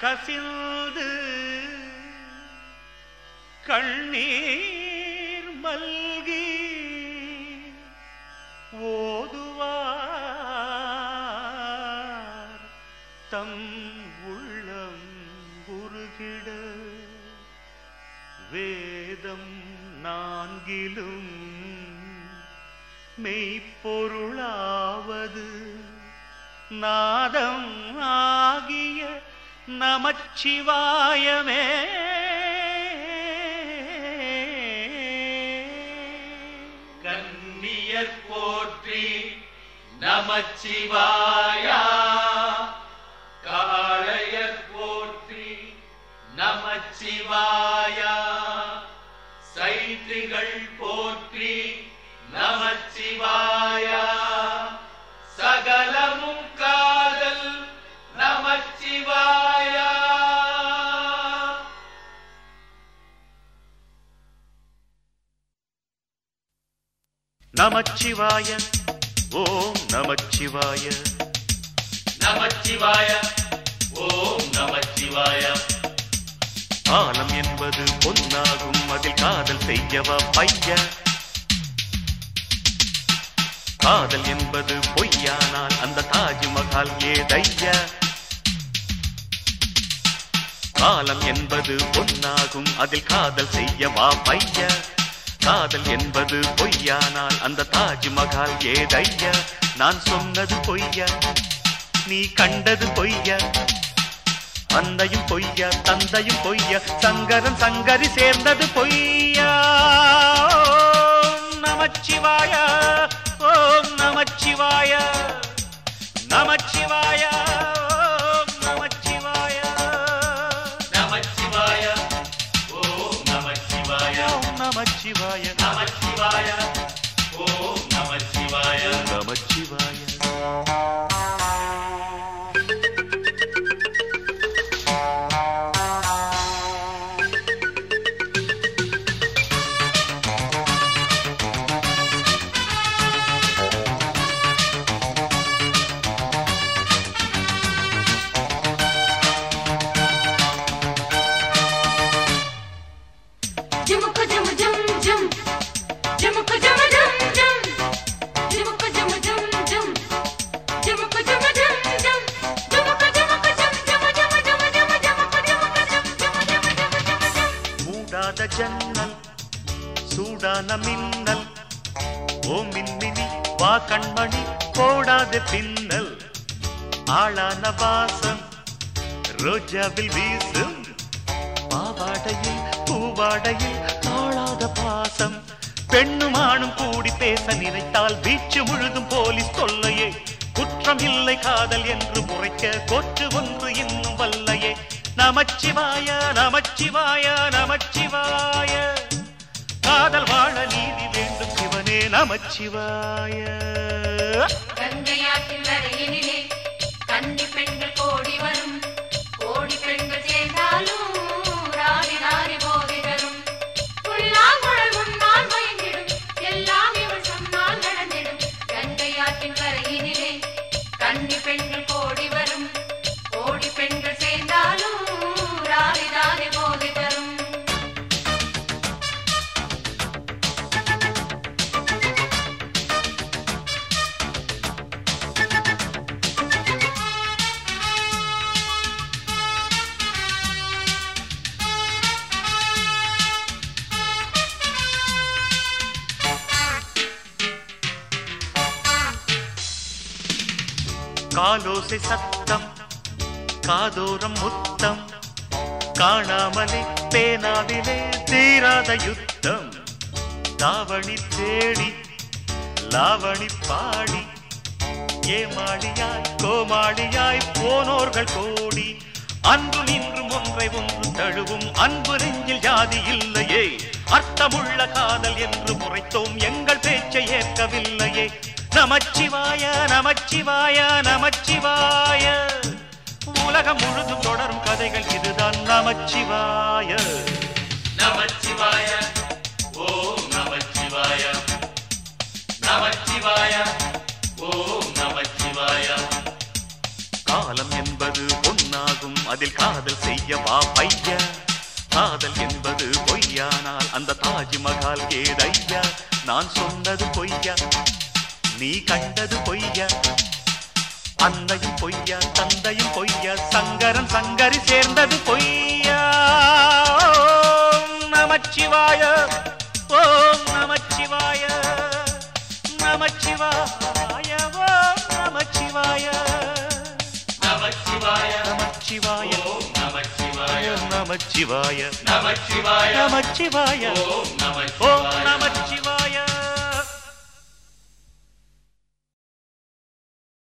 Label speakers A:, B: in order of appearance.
A: கசிந்து கண்ணீர் மல்கி ஓதுவார் தம் உள்ளம் உருகிட வேதம் நான்கிலும் மெய்ப்பொருளாவது நாதம் ஆகிய நமச்சிவாயமே
B: கண்ணியர் போற்றி நமச்சிவாயா காளையர் போற்றி நமச்சிவாயா சைத்திகள் போற்றி நமச்சிவாயா சகலமும் காதல் நமச்சிவாயா
A: நமச்சிவாய ஓம் நமச்சிவாய
B: நமச்சிவாய ஓம் நமச்சிவாய
A: காலம் என்பது பொன்னாகும் அதில் காதல் செய்யவா பைய காதல் என்பது பொய்யானால் அந்த தாஜ்மஹால் ஏதைய காலம் என்பது பொன்னாகும் அதில் காதல் செய்யவா பைய காதல் என்பது பொய்யானால் அந்த தாஜ்மஹால் ஏதைய நான் சொன்னது பொய்யா நீ கண்டது பொய்யா அன்னையும் பொய்யா தந்தையும் பொய்யா சங்கரன் சங்கரி சேர்ந்தது பொய்யா ஓம் நமச்சிவாய ஓம் நமச்சிவாய நமச்சிவாய ஓம் நமச்சிவாய
B: நமச்சிவாய ஓம் நமச்சிவாய
A: ஓம் நமச்சிவாய
B: நமச்சிவாய ஓம் நமச்சிவாய
A: நமச்சிவாய
C: ஜுமுக்கு ஜுமு ஜும் ஜும் ஜுமுக்கு ஜுமு ஜும் ஜும் ஜுமுக்கு ஜுமு ஜும் ஜும் ஜுமுக்கு ஜுமு ஜும் ஜும் ஜுமுக்கு ஜுமுக்கு ஜும் ஜுமு ஜுமு ஜுமு ஜுமு ஜுமுக்கு ஜுமுக்கு ஜும் ஜுமு ஜுமு ஜுமு ஜுமு ஜும்
A: மூடாத ஜன்னல் சூடான மின்னல் ஓ மின்மினி வா கண்மணி போடாத பின்னல் ஆளான வாசம் ரோஜாவில் வீசும் பாவாடையில் பூவாடையில் தாழாத பாசம் பெண்ணும் ஆணும் கூடி பேச நினைத்தால் வீச்சு முழுதும் போலீஸ் தொல்லையே குற்றம் இல்லை காதல் என்று முறைக்க கொற்று ஒன்று இன்னும் வல்லையே நமச்சிவாய நமச்சிவாய நமச்சிவாய காதல் வாழ நீதி வேண்டும் சிவனே நமச்சிவாய
C: கங்கையாற்றில் அருகினிலே கன்னி பெண்கள் கோடி வரும் கோடி பெண்கள் சேர்ந்தாலும் ராணி ராணி போதை தரும் புல்லாங்குழல் முன்னால் மயங்கிடும் எல்லாம் இவள் சொன்னால் நடந்திடும் கங்கையாற்றின் கரையினிலே கன்னி பெண்கள் கோடி வரும் கோடி பெண்கள் சேர்ந்தாலும் ராணி ராணி போதை தரும்
A: காலோசை சத்தம் காதோரம் முத்தம் காணாமலே பேனாவிலே தீராத யுத்தம் தாவணி தேடி லாவணி பாடி ஏமாளியாய் கோமாளியாய் போனோர்கள் கோடி அன்பு நின்றும் ஒன்றை ஒன்று தழுவும் அன்பு நெஞ்சில் ஜாதி இல்லையே அர்த்தமுள்ள காதல் என்று முறைத்தோம் எங்கள் பேச்சை ஏற்கவில்லையே நமச்சிவாய நமச்சிவாய நமச்சிவாய உலகம் முழுதும் தொடரும் கதைகள் இதுதான் நமச்சிவாய
B: நமச்சிவாய ஓம் நமச்சிவாய நமச்சிவாய ஓம் நமச்சிவாய
A: காலம் என்பது பொன்னாகும் அதில் அதில் காதல் செய்ய வா பையா காதல் என்பது பொய்யானால் அந்த தாஜ்மஹால் ஏதையா நான் சொன்னது பொய்யா நீ கண்டது பொய்யா அன்னையும் பொய்யா தந்தையும் பொய்யா சங்கரன் சங்கரி சேர்ந்தது பொய்யா ஓம் நமச்சிவாய ஓம் நமச்சிவாய நமச்சிவாய ஓம் நமச்சிவாய
B: நமச்சிவாய
A: நமச்சிவாய
B: ஓம் நமச்சிவாய
A: நமச்சிவாய
B: நமச்சிவாய
A: நமச்சிவாய
B: ஓம்
A: ஓம்
B: நமச்சிவாய
A: நமச்சிவாய